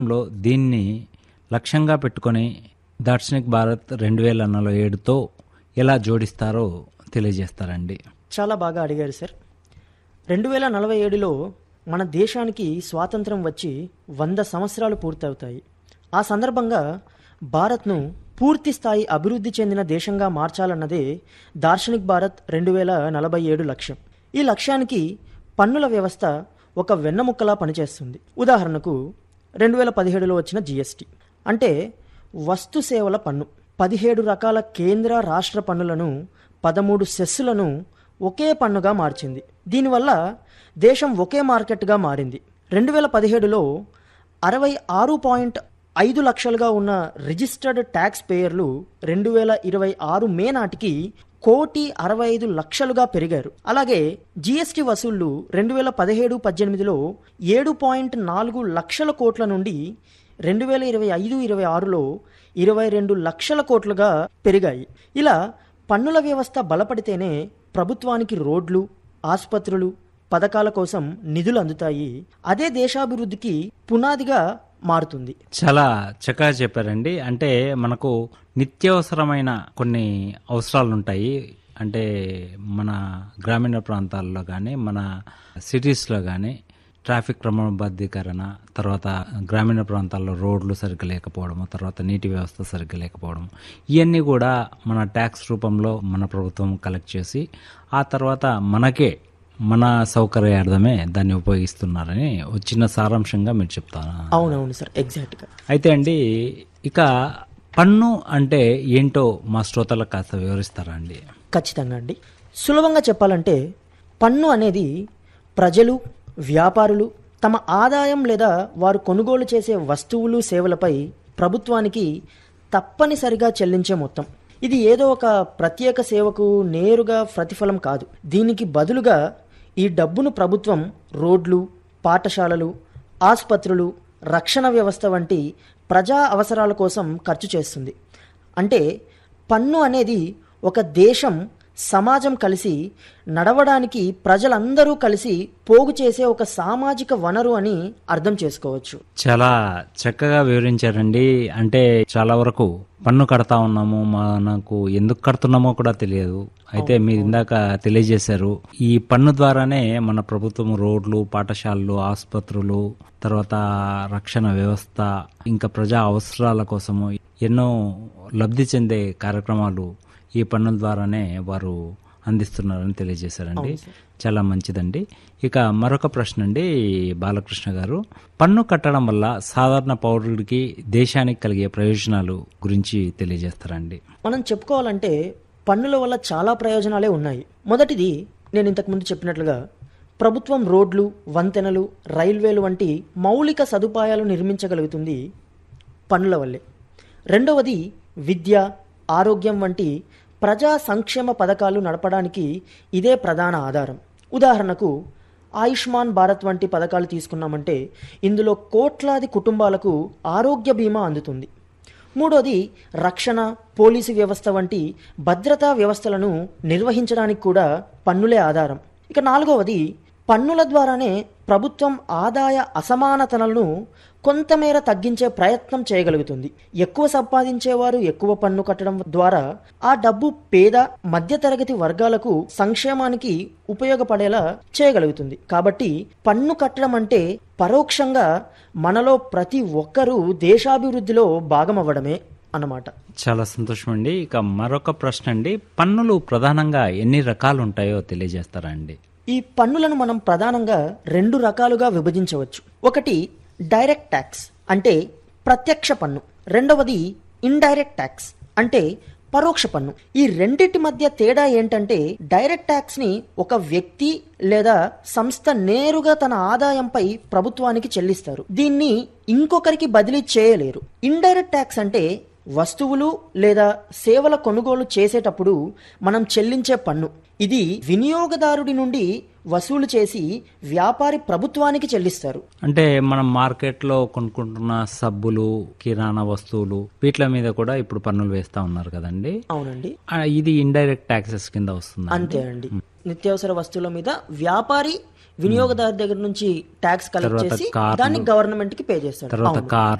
లో దీన్ని లక్ష్యంగా పెట్టుకొని దార్శనిక్ భారత్ రెండు వేల నలభై ఏడుతో ఎలా జోడిస్తారో తెలియజేస్తారండి చాలా బాగా అడిగారు సార్ రెండు వేల నలభై ఏడులో మన దేశానికి స్వాతంత్రం వచ్చి వంద సంవత్సరాలు పూర్తవుతాయి ఆ సందర్భంగా భారత్ను పూర్తి స్థాయి అభివృద్ధి చెందిన దేశంగా మార్చాలన్నదే దార్శనిక్ భారత్ రెండు వేల నలభై ఏడు లక్ష్యం ఈ లక్ష్యానికి పన్నుల వ్యవస్థ ఒక వెన్నముక్కలా పనిచేస్తుంది ఉదాహరణకు రెండు వేల పదిహేడులో వచ్చిన జిఎస్టి అంటే వస్తు సేవల పన్ను పదిహేడు రకాల కేంద్ర రాష్ట్ర పన్నులను పదమూడు సెస్సులను ఒకే పన్నుగా మార్చింది దీనివల్ల దేశం ఒకే మార్కెట్గా మారింది రెండు వేల పదిహేడులో అరవై ఆరు పాయింట్ ఐదు లక్షలుగా ఉన్న రిజిస్టర్డ్ ట్యాక్స్ పేయర్లు రెండు వేల ఇరవై ఆరు మే నాటికి కోటి అరవై ఐదు లక్షలుగా పెరిగారు అలాగే జీఎస్టీ వసూళ్లు రెండు వేల పదిహేడు పద్దెనిమిదిలో ఏడు పాయింట్ నాలుగు లక్షల కోట్ల నుండి రెండు వేల ఇరవై ఐదు ఇరవై ఆరులో ఇరవై రెండు లక్షల కోట్లుగా పెరిగాయి ఇలా పన్నుల వ్యవస్థ బలపడితేనే ప్రభుత్వానికి రోడ్లు ఆసుపత్రులు పథకాల కోసం నిధులు అందుతాయి అదే దేశాభివృద్ధికి పునాదిగా మారుతుంది చాలా చక్కగా చెప్పారండి అంటే మనకు నిత్యావసరమైన కొన్ని అవసరాలు ఉంటాయి అంటే మన గ్రామీణ ప్రాంతాల్లో కానీ మన సిటీస్లో కానీ ట్రాఫిక్ క్రమబద్ధీకరణ తర్వాత గ్రామీణ ప్రాంతాల్లో రోడ్లు సరిగ్గా లేకపోవడము తర్వాత నీటి వ్యవస్థ సరిగ్గా లేకపోవడం ఇవన్నీ కూడా మన ట్యాక్స్ రూపంలో మన ప్రభుత్వం కలెక్ట్ చేసి ఆ తర్వాత మనకే మన సౌకర్యార్థమే దాన్ని ఉపయోగిస్తున్నారని ఒక చిన్న సారాంశంగా మీరు చెప్తాను అవునవును సార్ ఎగ్జాక్ట్గా అయితే అండి ఇక పన్ను అంటే ఏంటో మా శ్రోతలకు కాస్త వివరిస్తారా అండి ఖచ్చితంగా అండి సులభంగా చెప్పాలంటే పన్ను అనేది ప్రజలు వ్యాపారులు తమ ఆదాయం లేదా వారు కొనుగోలు చేసే వస్తువులు సేవలపై ప్రభుత్వానికి తప్పనిసరిగా చెల్లించే మొత్తం ఇది ఏదో ఒక ప్రత్యేక సేవకు నేరుగా ప్రతిఫలం కాదు దీనికి బదులుగా ఈ డబ్బును ప్రభుత్వం రోడ్లు పాఠశాలలు ఆసుపత్రులు రక్షణ వ్యవస్థ వంటి ప్రజా అవసరాల కోసం ఖర్చు చేస్తుంది అంటే పన్ను అనేది ఒక దేశం సమాజం కలిసి నడవడానికి ప్రజలందరూ కలిసి పోగు చేసే ఒక సామాజిక వనరు అని అర్థం చేసుకోవచ్చు చాలా చక్కగా వివరించారండి అంటే చాలా వరకు పన్ను కడతా ఉన్నాము మనకు ఎందుకు కడుతున్నామో కూడా తెలియదు అయితే మీరు ఇందాక తెలియజేశారు ఈ పన్ను ద్వారానే మన ప్రభుత్వం రోడ్లు పాఠశాలలు ఆసుపత్రులు తర్వాత రక్షణ వ్యవస్థ ఇంకా ప్రజా అవసరాల కోసము ఎన్నో లబ్ధి చెందే కార్యక్రమాలు ఈ పన్నుల ద్వారానే వారు అందిస్తున్నారని తెలియజేశారండి చాలా మంచిదండి ఇక మరొక ప్రశ్న అండి బాలకృష్ణ గారు పన్ను కట్టడం వల్ల సాధారణ పౌరుడికి దేశానికి కలిగే ప్రయోజనాలు గురించి తెలియజేస్తారండి మనం చెప్పుకోవాలంటే పన్నుల వల్ల చాలా ప్రయోజనాలే ఉన్నాయి మొదటిది నేను ఇంతకుముందు చెప్పినట్లుగా ప్రభుత్వం రోడ్లు వంతెనలు రైల్వేలు వంటి మౌలిక సదుపాయాలు నిర్మించగలుగుతుంది పన్నుల వల్లే రెండవది విద్య ఆరోగ్యం వంటి ప్రజా సంక్షేమ పథకాలు నడపడానికి ఇదే ప్రధాన ఆధారం ఉదాహరణకు ఆయుష్మాన్ భారత్ వంటి పథకాలు తీసుకున్నామంటే ఇందులో కోట్లాది కుటుంబాలకు ఆరోగ్య బీమా అందుతుంది మూడోది రక్షణ పోలీసు వ్యవస్థ వంటి భద్రతా వ్యవస్థలను నిర్వహించడానికి కూడా పన్నులే ఆధారం ఇక నాలుగవది పన్నుల ద్వారానే ప్రభుత్వం ఆదాయ అసమానతలను కొంతమేర తగ్గించే ప్రయత్నం చేయగలుగుతుంది ఎక్కువ సంపాదించేవారు ఎక్కువ పన్ను కట్టడం ద్వారా ఆ డబ్బు పేద మధ్యతరగతి వర్గాలకు సంక్షేమానికి ఉపయోగపడేలా చేయగలుగుతుంది కాబట్టి పన్ను కట్టడం అంటే పరోక్షంగా మనలో ప్రతి ఒక్కరూ దేశాభివృద్ధిలో భాగమవ్వడమే అన్నమాట చాలా సంతోషం అండి ఇక మరొక ప్రశ్న అండి పన్నులు ప్రధానంగా ఎన్ని రకాలు ఉంటాయో తెలియజేస్తారా అండి ఈ పన్నులను మనం ప్రధానంగా రెండు రకాలుగా విభజించవచ్చు ఒకటి డైరెక్ట్ ట్యాక్స్ అంటే ప్రత్యక్ష పన్ను రెండవది ఇండైరెక్ట్ ట్యాక్స్ అంటే పరోక్ష పన్ను ఈ రెండిటి మధ్య తేడా ఏంటంటే డైరెక్ట్ ట్యాక్స్ ని ఒక వ్యక్తి లేదా సంస్థ నేరుగా తన ఆదాయంపై ప్రభుత్వానికి చెల్లిస్తారు దీన్ని ఇంకొకరికి బదిలీ చేయలేరు ఇండైరెక్ట్ ట్యాక్స్ అంటే వస్తువులు లేదా సేవల కొనుగోలు చేసేటప్పుడు మనం చెల్లించే పన్ను ఇది వినియోగదారుడి నుండి వసూలు చేసి వ్యాపారి ప్రభుత్వానికి చెల్లిస్తారు అంటే మనం మార్కెట్లో కొనుక్కుంటున్న సబ్బులు కిరాణా వస్తువులు వీటి మీద కూడా ఇప్పుడు పన్నులు వేస్తా ఉన్నారు కదండి అవునండి ఆ, ఇది ఇండైరెక్ట్ ట్యాక్సెస్ కింద వస్తుంది అంతే అండి నిత్యావసర వస్తువుల మీద వ్యాపారి వినియోగదారు దగ్గర నుంచి ట్యాక్స్ కలెక్ట్ తర్వాత చేసి కార్లు. దాన్ని గవర్నమెంట్ కి పే చేస్తాడు తర్వాత అవును. కార్